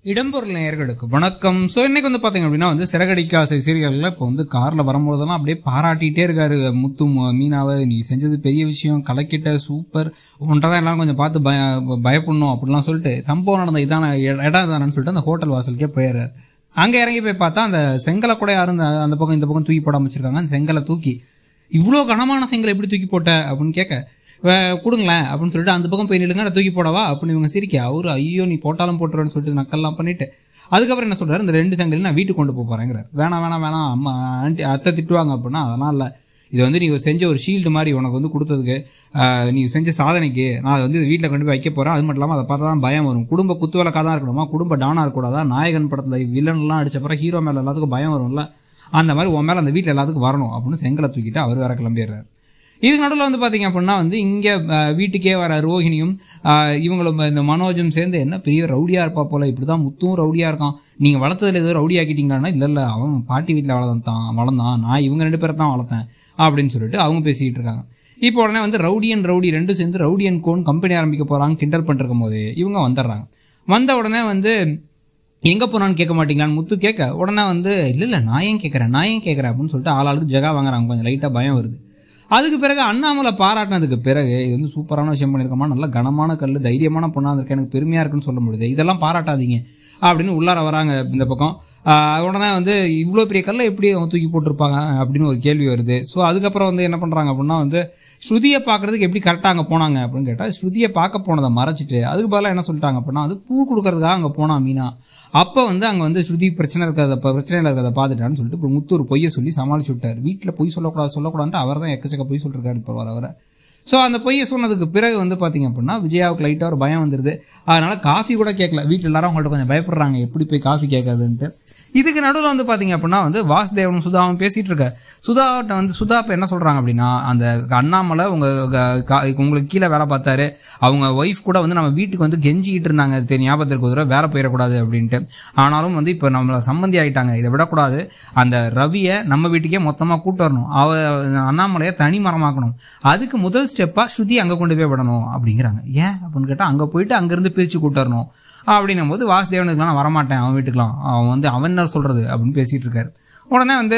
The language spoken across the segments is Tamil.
இடம்பொருள் நேயர்களுக்கு வணக்கம் ஸோ இன்னைக்கு வந்து பாத்தீங்க அப்படின்னா வந்து சிறகடிக்க ஆசை சீரியல்ல இப்போ வந்து கார்ல வரும்போதெல்லாம் அப்படியே பாராட்டிட்டே இருக்காரு முத்து மு- மீனாவை நீ செஞ்சது பெரிய விஷயம் கலக்கிட்ட சூப்பர் உன்ட்டதான் எல்லாம் கொஞ்சம் பார்த்து பய பயப்படணும் அப்படிலாம் சொல்லிட்டு சம்பவம் நடந்த இதான இட- இடம் இதானு சொல்லிட்டு அந்த ஹோட்டல் வாசலுக்கே போயிடுறாரு அங்க இறங்கி போய் பார்த்தா அந்த செங்கலை கூட யாரும் இந்த- அந்த பக்கம் இந்த பக்கம் தூக்கி போடாம வச்சிருக்காங்க அந்த செங்கலை தூக்கி இவ்வளோ கனமான செங்கலை எப்படி தூக்கி போட்ட அப்படின்னு கேட்க "வே- கொடுங்களேன் அப்படின்னு சொல்லிட்டு அந்த பக்கம் போய் நில்லுங்க நான் தூக்கி போடவா அப்படின்னு இவங்க சிரிக்க அவரு ஐயோ நீ போட்டாலும் போட்டுருன்னு சொல்லிட்டு நக்கல்லாம் பண்ணிட்டு அதுக்கப்புறம் என்ன சொல்றாரு இந்த ரெண்டு செங்கலையும் நான் வீட்டுக்கு கொண்டு போக போறேங்கிறார் வேணாம் வேணாம் வேணாம் அம்மா ஆண்டி அத்தை திட்டுவாங்க அப்படின்னா அதெல்லாம் இல்லை இது வந்து நீ செஞ்ச ஒரு ஷீல்டு மாதிரி உனக்கு வந்து கொடுத்ததுக்கு ஆஹ், நீ செஞ்ச சாதனைக்கு நான் அதை வந்து வீட்டில் கொண்டு போய் வைக்க போறேன் அது மட்டும் இல்லாமல் அதை பார்த்தா தான் பயம் வரும் குடும்ப குத்துவிளக்காக தான் இருக்கணுமா குடும்ப டானா இருக்கக்கூடாதா நாயகன் படத்தில் வில்லன்லாம் அடிச்ச பிறகு ஹீரோ மேலே எல்லாத்துக்கும் பயம் வரும்ல அந்த மாதிரி உன் மேலே அந்த வீட்டில் எல்லாத்துக்கும் வரணும் அப்படின்னு செங்கலை தூக்கிட்டு அவர் வேற கிளம்பிடுறாரு இதுக்கு நடுவில் வந்து பார்த்தீங்க அப்படின்னா வந்து இங்கே வீட்டுக்கே வர ரோஹிணியும் ஆஹ், இவங்களும் இந்த மனோஜும் சேர்ந்து என்ன பெரிய ரவுடியாக இருப்பா போல இப்படி தான் முத்தும் ரவுடியாக இருக்கான் நீங்கள் வளர்த்ததுல ஏதோ ரவுடி ஆக்கிட்டீங்களான்னா இல்லை இல்லை அவன் பாட்டி வீட்டில் வளர்த்தான் வளர்ந்தான் நான் இவங்க ரெண்டு பேரை தான் வளர்த்தேன் அப்படின்னு சொல்லிட்டு அவங்க பேசிக்கிட்டு இருக்காங்க இப்போ உடனே வந்து ரவுடி அண்ட் ரவுடி ரெண்டும் சேர்ந்து ரவுடி அண்ட் கோன் கம்பெனி ஆரம்பிக்க போகிறாங்க கிண்டல் பண்ணிருக்கும் போது இவங்க வந்துடுறாங்க வந்த உடனே வந்து எங்கே போனான்னு கேட்க மாட்டீங்களான்னு முத்து கேட்க உடனே வந்து இல்லை இல்லை நான் ஏன் கேட்குறேன் நான் ஏன் கேட்குறேன் அப்படின்னு சொல்லிட்டு ஆளாளுக்கு ஜெகா வாங்குறாங்க கொஞ்சம் லைட்டாக பயம் வருது அதுக்கு பிறகு அண்ணாமலை பாராட்டினதுக்கு பிறகு இது வந்து சூப்பரான விஷயம் பண்ணியிருக்கமா நல்ல கனமான கல் தைரியமான பொண்ணாக இருக்கு எனக்கு பெருமையாக இருக்குன்னு சொல்ல முடியுது இதெல்லாம் பாராட்டாதீங்க அப்படின்னு உள்ளார வராங்க இந்த பக்கம் ஆஹ் உடனே வந்து இவ்வளோ பெரிய கல்லை எப்படி அவங்க தூக்கி போட்டிருப்பாங்க அப்படின்னு ஒரு கேள்வி வருது ஸோ அதுக்கப்புறம் வந்து என்ன பண்ணுறாங்க அப்படின்னா வந்து ஸ்ருதியை பார்க்கறதுக்கு எப்படி கரெக்டாக அங்கே போனாங்க அப்படின்னு கேட்டால் ஸ்ருதியை பார்க்க போனதை மறைச்சிட்டு அதுக்கு பதிலாக என்ன சொல்லிட்டாங்க அப்படின்னா அது பூ கொடுக்கறதுக்காக அங்கே போனா மீனா அப்போ வந்து அங்கே வந்து ஸ்ருதி பிரச்சனை இருக்கிறத பிரச்சனையில் இருக்கிறத பார்த்துட்டான்னு சொல்லிட்டு இப்போ முத்து ஒரு பொய்யை சொல்லி சமாளிச்சு விட்டார் வீட்டில் பொய் சொல்லக்கூடாது சொல்லக்கூடாதுன்ட்டு அவர் தான் எக்கச்சக்க பொய் சொல்லிருக்காரு இப்போ வர வர ஸோ அந்த பொய்யை சொன்னதுக்கு பிறகு வந்து பார்த்தீங்க அப்படின்னா விஜயாவுக்கு லைட்டாக ஒரு பயம் வந்துருது அதனால காஃபி கூட கேட்கல வீட்டில் எல்லாரும் அவங்கள்ட்ட கொஞ்சம் பயப்படுறாங்க எப்படி போய் காஃபி கேட்காதுன்ட்டு இதுக்கு நடுவில் வந்து பார்த்தீங்க அப்படின்னா வந்து வாசுதேவனும் சுதாவும் பேசிட்டு இருக்க சுதாட்ட வந்து சுதா இப்போ என்ன சொல்கிறாங்க அப்படின்னா அந்த அண்ணாமலை உங்கள் உங்களுக்கு கீழே வேலை பார்த்தாரு அவங்க ஒய்ஃப் கூட வந்து நம்ம வீட்டுக்கு வந்து கெஞ்சிக்கிட்டு இருந்தாங்க இது ஞாபகத்திற்கு ஒரு தடவை வேலை போயிடக்கூடாது அப்படின்ட்டு ஆனாலும் வந்து இப்போ நம்மளை சம்மந்தி ஆயிட்டாங்க இதை விடக்கூடாது அந்த ரவியை நம்ம வீட்டுக்கே மொத்தமாக கூட்டு வரணும் அவ அண்ணாமலையை தனி மரமாக்கணும் அதுக்கு முதல் ஸ்டெப்பாக ஸ்ருதி அங்கே கொண்டு போய் விடணும் அப்படிங்கிறாங்க ஏன் அப்படின்னு கேட்டால் அங்கே போயிட்டு அங்கேருந்து பிரித்து கூட்டு வரணும் அப்படின்னும் போது வாசுதேவனுக்குலாம் நான் வரமாட்டேன் அவன் வீட்டுக்குலாம் அவன் வந்து அவன் என்ன சொல்கிறது அப்படின்னு பேசிகிட்டு இருக்காரு உடனே வந்து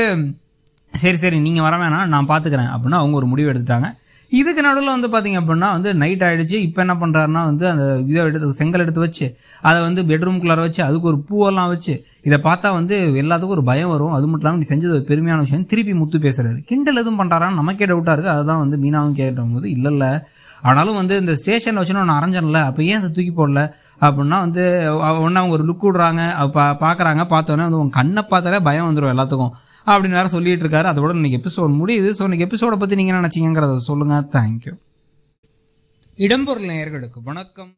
சரி சரி நீங்கள் வர வேணாம் நான் பார்த்துக்கிறேன் அப்படின்னு அவங்க ஒரு முடிவு எடுத்துட்டாங்க இதுக்கு நடுவில் வந்து பார்த்தீங்க அப்படின்னா வந்து நைட் ஆயிடுச்சு இப்போ என்ன பண்ணுறாருன்னா வந்து அந்த இதை எடுத்து செங்கல் எடுத்து வச்சு அதை வந்து பெட்ரூம்குள்ளார வச்சு அதுக்கு ஒரு பூவெல்லாம் வச்சு இதை பார்த்தா வந்து எல்லாத்துக்கும் ஒரு பயம் வரும் அது மட்டும் இல்லாமல் நீ செஞ்சது ஒரு பெருமையான விஷயம் திருப்பி முத்து பேசுறாரு கிண்டல் எதுவும் பண்ணுறாரான்னு நமக்கே டவுட்டாக இருக்குது அதுதான் வந்து மீனாவும் கேட்கும் போது இல்லை இல்லை ஆனாலும் வந்து இந்த ஸ்டேஷன் வச்சு நான் அரைஞ்சன்ல அப்போ ஏன் அதை தூக்கி போடல அப்படின்னா வந்து ஒன்று அவங்க ஒரு லுக் விடுறாங்க பா பார்க்குறாங்க பார்த்தோன்னே வந்து உங்க கண்ணை பார்த்தாலே பயம் வந்துடும் எல்லாத்துக்கும் அப்படின்னு வேற சொல்லிட்டு இருக்காரு அதோட இன்னைக்கு எபிசோட் முடியுது ஸோ இன்னைக்கு எபிசோட பற்றி நீங்கள் என்ன நினச்சிங்கிறத சொல்லுங்கள் தேங்க்யூ இடம்பொருள் நேயர்களுக்கு வணக்கம்